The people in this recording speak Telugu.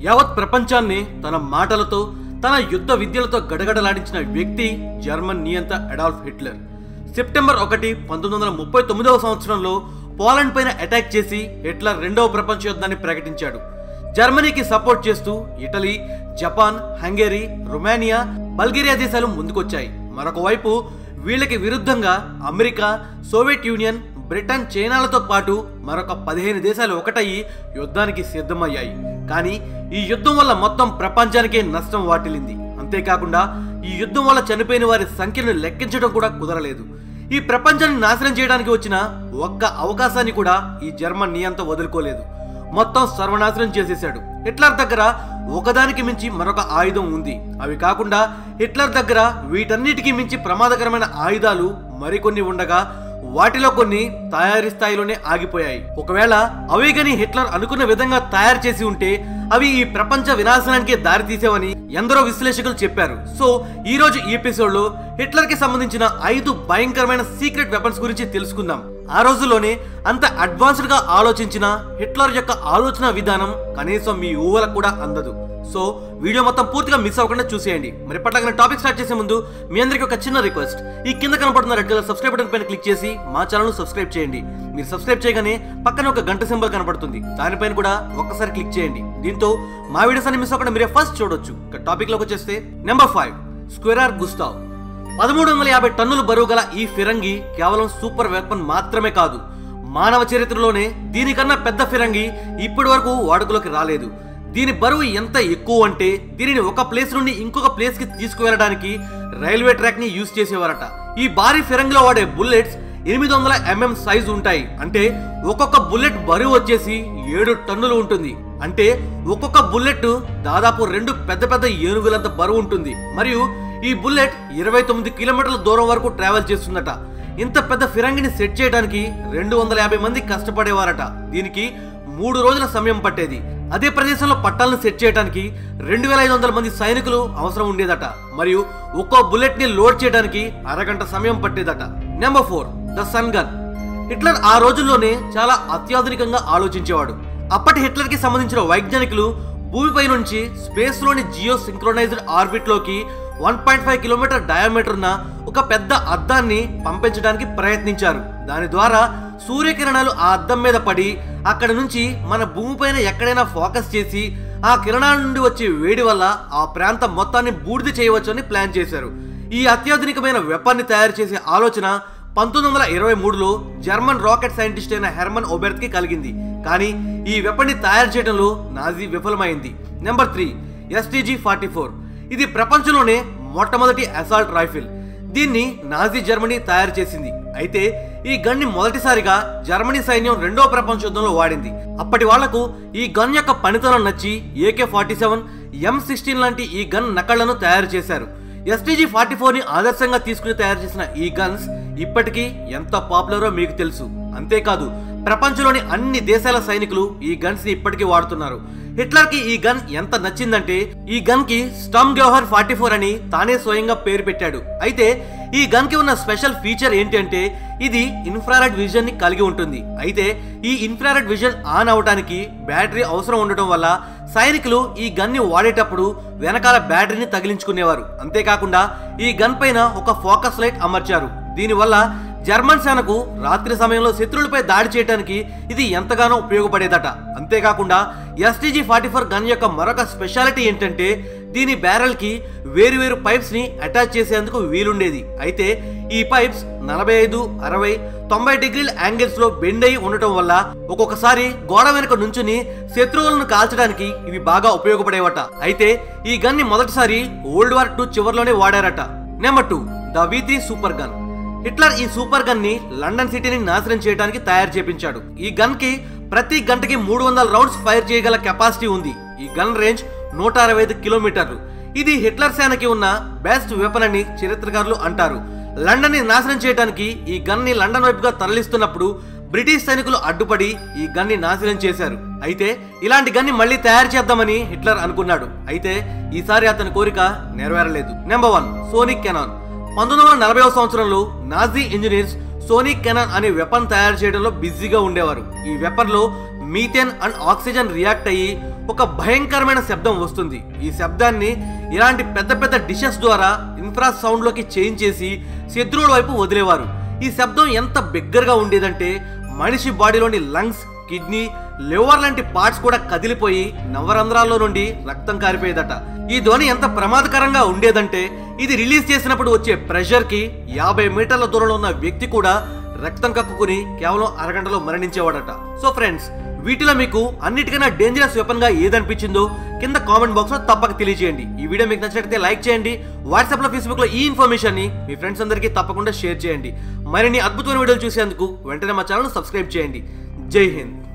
యావత్ ప్రపంచాన్ని తన మాటలతో తన యుద్ధ విద్యలతో గడగడలాడించిన వ్యక్తి జర్మన్ నియంత అడాల్ఫ్ హిట్లర్ సెప్టెంబర్ ఒకటి పంతొమ్మిది వందల ముప్పై తొమ్మిదవ సంవత్సరంలో పోలాండ్ పైన అటాక్ చేసి హిట్లర్ రెండవ ప్రపంచ యుద్ధాన్ని ప్రకటించాడు జర్మనీకి సపోర్ట్ చేస్తూ Italy Japan Hungary Romania Bulgaria దేశాలు ముందుకొచ్చాయి మరొక వైపు వీళ్ళకి విరుద్ధంగా అమెరికా సోవియట్ యూనియన్ బ్రిటన్ చైనాలతో పాటు మరొక పదిహేను దేశాలు ఒకటయ్యి యుద్ధానికి సిద్ధమయ్యాయి కానీ ఈ యుద్ధం వల్ల మొత్తం ప్రపంచానికే నష్టం వాటిల్లింది అంతేకాకుండా ఈ యుద్ధం వల్ల చనిపోయిన వారి సంఖ్యను లెక్కించడం కూడా కుదరలేదు ఈ ప్రపంచాన్ని నాశనం చేయడానికి వచ్చిన ఒక్క అవకాశాన్ని కూడా ఈ జర్మన్ నియంత వదులుకోలేదు మొత్తం సర్వనాశనం చేసేశాడు హిట్లర్ దగ్గర ఒకదానికి మించి మరొక ఆయుధం ఉంది అవి కాకుండా హిట్లర్ దగ్గర వీటన్నిటికీ మించి ప్రమాదకరమైన ఆయుధాలు మరికొన్ని ఉండగా వాటిలో కొన్ని తయారీ స్థాయిలోనే ఆగిపోయాయి ఒకవేళ అవే గని హిట్లర్ అనుకున్న విధంగా తయారు చేసి ఉంటే అవి ఈ ప్రపంచ వినాశనానికి దారి తీసేవని ఎందరో విశ్లేషకులు చెప్పారు సో ఈ రోజు ఈ ఎపిసోడ్ లో హిట్లర్ కి సంబంధించిన ఐదు భయంకరమైన సీక్రెట్ వెపన్స్ గురించి తెలుసుకుందాం ఆ రోజుల్లోనే అంత అడ్వాన్స్డ్ గా ఆలోచించిన హిట్లర్ యొక్క ఆలోచన విధానం కనీసం మీ ఊహలకు కూడా అందదు సో వీడియో మొత్తం పూర్తిగా మిస్ అవ్వకుండా చూసేయండి మరి పట్ల టాపిక్ స్టార్ట్ చేసే ముందు మీ అందరికీ ఒక చిన్న రిక్వెస్ట్ ఈ కింద కనపడుతున్న రెడ్ కలర్ సబ్స్క్రైబ్ బటన్ పైన క్లిక్ చేసి మా ఛానల్ సబ్స్క్రైబ్ చేయండి మీరు సబ్స్క్రైబ్ చేయగానే పక్కన ఒక గంట సింబల్ కనపడుతుంది దానిపైన కూడా ఒక్కసారి క్లిక్ చేయండి దీంతో మా వీడియోస్ అన్ని మిస్ అవ్వకుండా మీరే ఫస్ట్ చూడొచ్చు ఇక టాపిక్ లోకి వచ్చేస్తే నెంబర్ ఫైవ్ స్క్వేరార్ గుస్తావ్ పదమూడు వందల యాభై టన్నులు బరువు గల ఈ ఫిరంగి కేవలం సూపర్ వెపన్ మాత్రమే కాదు మానవ చరిత్రలోనే దీనికన్నా పెద్ద ఫిరంగి ఇప్పటి వరకు వాడుకలోకి రాలేదు దీని బరువు ఎంత ఎక్కువ అంటే దీనిని ఒక ప్లేస్ నుండి ఇంకొక ప్లేస్ కి తీసుకువెళ్ళడానికి రైల్వే ట్రాక్ ని యూజ్ చేసేవారట ఈ భారీ ఫిరంగిలో వాడే బుల్లెట్స్ ఎనిమిది వందల ఎంఎం సైజు ఉంటాయి అంటే ఒక్కొక్క బుల్లెట్ బరువు వచ్చేసి ఏడు టన్నులు ఉంటుంది అంటే ఒక్కొక్క బుల్లెట్ దాదాపు రెండు పెద్ద పెద్ద ఏనుగులంత బరువు ఉంటుంది మరియు ఈ బుల్లెట్ ఇరవై తొమ్మిది కిలోమీటర్ల దూరం వరకు ట్రావెల్ చేస్తుందట ఇంత పెద్ద ఫిరంగిని సెట్ చేయడానికి రెండు వందల యాభై మంది కష్టపడేవారట దీనికి మూడు రోజుల సమయం పట్టేది అదే ప్రదేశంలో పట్టాలను సెట్ చేయడానికి రెండు వేల ఐదు వందల మంది సైనికులు అవసరం ఉండేదట మరియు ఒక్కో బుల్లెట్ ని లోడ్ చేయడానికి అరగంట సమయం పట్టేదట number four the sun gun Hitler ఆ రోజుల్లోనే చాలా అత్యాధునికంగా ఆలోచించేవాడు అప్పటి హిట్లర్ కి సంబంధించిన వైజ్ఞానికులు భూమిపై నుంచి స్పేస్ లోని జియో సింక్రోనైజ్డ్ ఆర్బిట్ లోకి one point five kilometre diameter ఉన్న ఒక పెద్ద అద్దాన్ని పంపించడానికి ప్రయత్నించారు దాని ద్వారా సూర్యకిరణాలు ఆ అద్దం మీద పడి అక్కడ నుంచి మన భూమిపైన ఎక్కడైనా ఫోకస్ చేసి ఆ కిరణాల నుండి వచ్చే వేడి వల్ల ఆ ప్రాంతం మొత్తాన్ని బూడిద చేయవచ్చు అని ప్లాన్ చేశారు ఈ అత్యాధునికమైన వెపన్ని తయారు చేసే ఆలోచన పంతొమ్మిది వందల ఇరవై మూడులో జర్మన్ రాకెట్ సైంటిస్ట్ అయిన హెర్మన్ ఓబెర్త్ కి కలిగింది కానీ ఈ వెపన్ని తయారు చేయడంలో నాజీ విఫలమైంది number three STG forty four ఇది ప్రపంచంలోనే మొట్టమొదటి అసాల్ట్ రైఫిల్ దీన్ని నాజీ జర్మనీ తయారు చేసింది అయితే ఈ గన్ ని మొదటిసారిగా జర్మనీ సైన్యం రెండో ప్రపంచ యుద్ధంలో వాడింది అప్పటి వాళ్లకు ఈ గన్ యొక్క పనితనం నచ్చి AK forty seven M sixteen లాంటి ఈ గన్ నకళ్లను తయారు చేశారు ఎస్టీజీ ఫార్టీ ఫోర్ ని ఆదర్శంగా తీసుకుని తయారు చేసిన ఈ గన్స్ ఇప్పటికీ ఎంత పాపులరో మీకు తెలుసు అంతేకాదు ప్రపంచంలోని అన్ని దేశాల సైనికులు ఈ గన్స్ ని ఇప్పటికీ వాడుతున్నారు హిట్లర్ కి ఈ గన్ ఎంత నచ్చిందంటే ఈ గన్ కి స్టమ్ గోహర్ ఫార్టీ ఫోర్ అని తానే స్వయంగా పేరు పెట్టాడు అయితే ఈ గన్ కి ఉన్న స్పెషల్ ఫీచర్ ఏంటి అంటే ఇది ఇన్ఫ్రారెడ్ విజన్ ని కలిగి ఉంటుంది అయితే ఈ ఇన్ఫ్రారెడ్ విజన్ ఆన్ అవడానికి బ్యాటరీ అవసరం ఉండటం వల్ల సైనికులు ఈ గన్ ని వాడేటప్పుడు వెనకాల బ్యాటరీని తగిలించుకునేవారు అంతేకాకుండా ఈ గన్ పైన ఒక ఫోకస్ లైట్ అమర్చారు దీనివల్ల జర్మన్ సేనకు రాత్రి సమయంలో శత్రువులపై దాడి చేయడానికి ఇది ఎంతగానో ఉపయోగపడేదట అంతేకాకుండా ఎస్టీజీ ఫార్టీ ఫోర్ గన్ యొక్క మరొక స్పెషాలిటీ ఏంటంటే దీని బ్యారెల్ కి వేరు వేరు పైప్స్ ని అటాచ్ చేసేందుకు వీలుండేది అయితే ఈ పైప్స్ నలభై ఐదు అరవై తొంభై డిగ్రీల యాంగిల్స్ లో బెండ్ అయి ఉండటం వల్ల ఒక్కొక్కసారి గోడ వెనుక నుంచుని శత్రువులను కాల్చడానికి ఇవి బాగా ఉపయోగపడేవట అయితే ఈ గన్ ని మొదటిసారి వరల్డ్ వార్ టూ చివరిలోనే వాడారట number two the V three super gun Hitler ఈ సూపర్ గన్ ని లండన్ సిటీని నాశనం చేయడానికి తయారు చేపించాడు ఈ గన్ కి ప్రతి గంటకి మూడు వందల రౌండ్స్ ఫైర్ చేయగల కెపాసిటీ ఉంది ఈ గన్ రేంజ్ నూట అరవై ఐదు కిలోమీటర్లు ఇది హిట్లర్ సేనకి ఉన్న బెస్ట్ వెపన్ అని చరిత్రకారులు అంటారు లండన్ ని నాశనం చేయడానికి ఈ గన్ ని లండన్ వైపుగా తరలిస్తున్నప్పుడు బ్రిటిష్ సైనికులు అడ్డుపడి ఈ గన్ ని నాశనం చేశారు అయితే ఇలాంటి గన్ ని మళ్ళీ తయారు చేద్దామని హిట్లర్ అనుకున్నాడు అయితే ఈసారి అతని కోరిక నెరవేరలేదు నెంబర్ వన్ సోనిక్ కెనాన్ పంతొమ్మిది వందల నలభై సంవత్సరంలో నాజీ ఇంజనీర్స్ సోనిక్ కెనాన్ అనే వెపన్ తయారు చేయడంలో బిజీగా ఉండేవారు ఈ వెపన్ లో మీథేన్ అండ్ ఆక్సిజన్ రియాక్ట్ అయ్యి ఒక భయంకరమైన శబ్దం వస్తుంది ఈ శబ్దాన్ని ఇలాంటి పెద్ద పెద్ద డిషెస్ ద్వారా ఇన్ఫ్రా సౌండ్లోకి చేంజ్ చేసి శత్రువుల వైపు వదిలేవారు ఈ శబ్దం ఎంత బిగ్గరగా ఉండేదంటే మనిషి బాడీలోని లంగ్స్ కిడ్నీ లివర్ లాంటి పార్ట్స్ కూడా కదిలిపోయి నవరంధ్రాల్లో నుండి రక్తం కారిపోయేదట ఈ ధ్వని ఎంత ప్రమాదకరంగా ఉండేదంటే ఇది రిలీజ్ చేసినప్పుడు వచ్చే ప్రెషర్ కి యాభై మీటర్ల దూరంలో ఉన్న వ్యక్తి కూడా రక్తం కక్కుకుని కేవలం అరగంటలో మరణించేవాడట సో ఫ్రెండ్స్ వీటిలో మీకు అన్నిటికన్నా డేంజరస్ వెపన్ గా ఏదనిపించిందో కింద కామెంట్ బాక్స్ లో తప్పక తెలియజేయండి ఈ వీడియో మీకు నచ్చినట్లయితే లైక్ చేయండి వాట్సాప్ లో ఫేస్బుక్ లో ఈ ఇన్ఫర్మేషన్ ని మీ ఫ్రెండ్స్ అందరికీ తప్పకుండా షేర్ చేయండి మరిన్ని అద్భుతమైన వీడియోలు చూసేందుకు వెంటనే మా ఛానల్ సబ్స్క్రైబ్ చేయండి జై హింద్